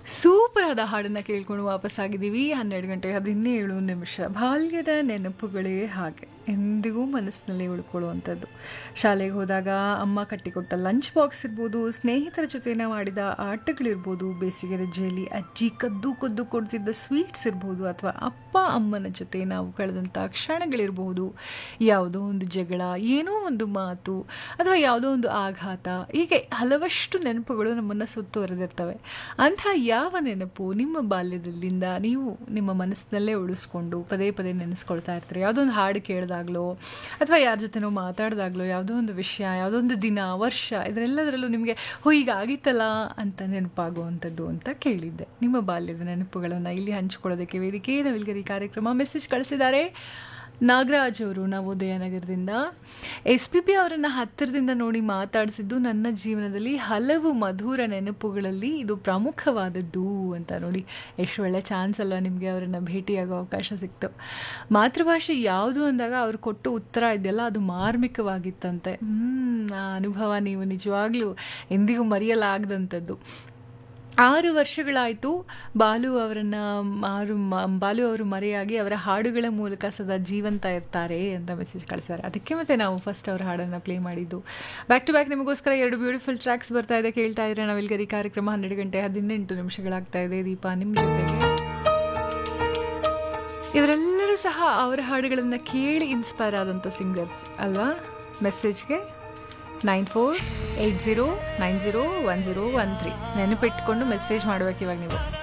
super ಆದ ಹಾಡನ್ನು ಕೇಳ್ಕೊಂಡು ವಾಪಸ್ಸಾಗಿದ್ದೀವಿ ಹನ್ನೆರಡು ಗಂಟೆ ಹದಿನೇಳು ನಿಮಿಷ ಬಾಲ್ಯದ ನೆನಪುಗಳೇ ಹಾಗೆ ಎಂದಿಗೂ ಮನಸ್ಸಿನಲ್ಲಿ ಉಳ್ಕೊಳ್ಳುವಂಥದ್ದು ಶಾಲೆಗೆ ಹೋದಾಗ ಅಮ್ಮ ಕಟ್ಟಿಕೊಟ್ಟ ಲಂಚ್ ಬಾಕ್ಸ್ ಇರ್ಬೋದು ಸ್ನೇಹಿತರ ಜೊತೆ ನಾವು ಆಡಿದ ಆಟಗಳಿರ್ಬೋದು ಬೇಸಿಗೆ ರಜೆಯಲ್ಲಿ ಅಜ್ಜಿ ಕದ್ದು ಕದ್ದು ಕೊಡ್ತಿದ್ದ ಸ್ವೀಟ್ಸ್ ಇರ್ಬೋದು ಅಥವಾ ಅಪ್ಪ ಅಮ್ಮನ ಜೊತೆ ನಾವು ಕಳೆದಂಥ ಕ್ಷಣಗಳಿರ್ಬೋದು ಯಾವುದೋ ಒಂದು ಜಗಳ ಏನೋ ಒಂದು ಮಾತು ಅಥವಾ ಯಾವುದೋ ಒಂದು ಆಘಾತ ಹೀಗೆ ಹಲವಷ್ಟು ನೆನಪುಗಳು ನಮ್ಮನ್ನು ಸುತ್ತುವರೆದಿರ್ತವೆ ಅಂಥ ಯಾವ ನೆನಪು ನಿಮ್ಮ ಬಾಲ್ಯದಲ್ಲಿಂದ ನೀವು ನಿಮ್ಮ ಮನಸ್ಸಿನಲ್ಲೇ ಉಳಿಸ್ಕೊಂಡು ಪದೇ ಪದೇ ನೆನೆಸ್ಕೊಳ್ತಾ ಇರ್ತೀರಿ ಯಾವುದೋ ಒಂದು ಹಾಡು ಕೇಳಿದಾಗಲೋ ಅಥವಾ ಯಾರ ಜೊತೆನೋ ಮಾತಾಡಿದಾಗಲೋ ಯಾವುದೋ ಒಂದು ವಿಷಯ ಯಾವುದೋ ಒಂದು ದಿನ ವರ್ಷ ಇದರೆಲ್ಲದರಲ್ಲೂ ನಿಮಗೆ ಹೋ ಈಗ ಆಗಿತ್ತಲ್ಲ ಅಂತ ನೆನಪಾಗುವಂಥದ್ದು ಅಂತ ಕೇಳಿದ್ದೆ ನಿಮ್ಮ ಬಾಲ್ಯದ ನೆನಪುಗಳನ್ನು ಇಲ್ಲಿ ಹಂಚಿಕೊಳ್ಳೋದಕ್ಕೆ ವೇದಿಕೆ ನವಿಲ್ಗರಿ ಕಾರ್ಯಕ್ರಮ ಮೆಸೇಜ್ ಕಳಿಸಿದ್ದಾರೆ ನಾಗರಾಜ್ ಅವರು ನವೋದಯ ನಗರದಿಂದ ಎಸ್ ಪಿ ಪಿ ಅವರನ್ನು ಹತ್ತಿರದಿಂದ ನೋಡಿ ಮಾತಾಡಿಸಿದ್ದು ನನ್ನ ಜೀವನದಲ್ಲಿ ಹಲವು ಮಧುರ ನೆನಪುಗಳಲ್ಲಿ ಇದು ಪ್ರಮುಖವಾದದ್ದು ಅಂತ ನೋಡಿ ಎಷ್ಟು ಒಳ್ಳೆ ಚಾನ್ಸ್ ಅಲ್ವಾ ನಿಮಗೆ ಅವರನ್ನು ಭೇಟಿಯಾಗೋ ಅವಕಾಶ ಸಿಕ್ತು ಮಾತೃಭಾಷೆ ಯಾವುದು ಅಂದಾಗ ಅವ್ರು ಕೊಟ್ಟು ಉತ್ತರ ಇದೆಯಲ್ಲ ಅದು ಮಾರ್ಮಿಕವಾಗಿತ್ತಂತೆ ಹ್ಮ್ ಆ ಅನುಭವ ನೀವು ನಿಜವಾಗ್ಲೂ ಎಂದಿಗೂ ಮರೆಯಲಾಗದಂಥದ್ದು ಆರು ವರ್ಷಗಳಾಯಿತು ಬಾಲು ಅವರನ್ನು ಆರು ಮ- ಬಾಲು ಅವರು ಮರೆಯಾಗಿ ಅವರ ಹಾಡುಗಳ ಮೂಲಕ ಸದಾ ಜೀವಂತ ಇರ್ತಾರೆ ಅಂತ ಮೆಸೇಜ್ ಕಳಿಸ್ತಾರೆ ಅದಕ್ಕೆ ಮತ್ತೆ ನಾವು ಫಸ್ಟ್ ಅವ್ರ ಹಾಡನ್ನು ಪ್ಲೇ ಮಾಡಿದ್ದು ಬ್ಯಾಕ್ ಟು ಬ್ಯಾಕ್ ನಿಮಗೋಸ್ಕರ ಎರಡು ಬ್ಯೂಟಿಫುಲ್ ಟ್ರ್ಯಾಕ್ಸ್ ಬರ್ತಾ ಇದೆ ಕೇಳ್ತಾ ಇದ್ರೆ ನಾವಿಲ್ಗರಿ ಕಾರ್ಯಕ್ರಮ ಹನ್ನೆರಡು ಗಂಟೆ ಹದಿನೆಂಟು ನಿಮಿಷಗಳಾಗ್ತಾ ಇದೆ ದೀಪ ನಿಮ್ಮ ಜೊತೆಗೆ ಇವರೆಲ್ಲರೂ ಸಹ ಅವರ ಹಾಡುಗಳನ್ನು ಕೇಳಿ ಇನ್ಸ್ಪೈರ್ ಆದಂಥ ಸಿಂಗರ್ಸ್ ಅಲ್ವಾ ಮೆಸೇಜ್ಗೆ nine four eight zero nine zero one zero one three ನೆನಪಿಟ್ಕೊಂಡು ಮೆಸೇಜ್ ಮಾಡ್ಬೇಕು ಇವಾಗ ನೀವು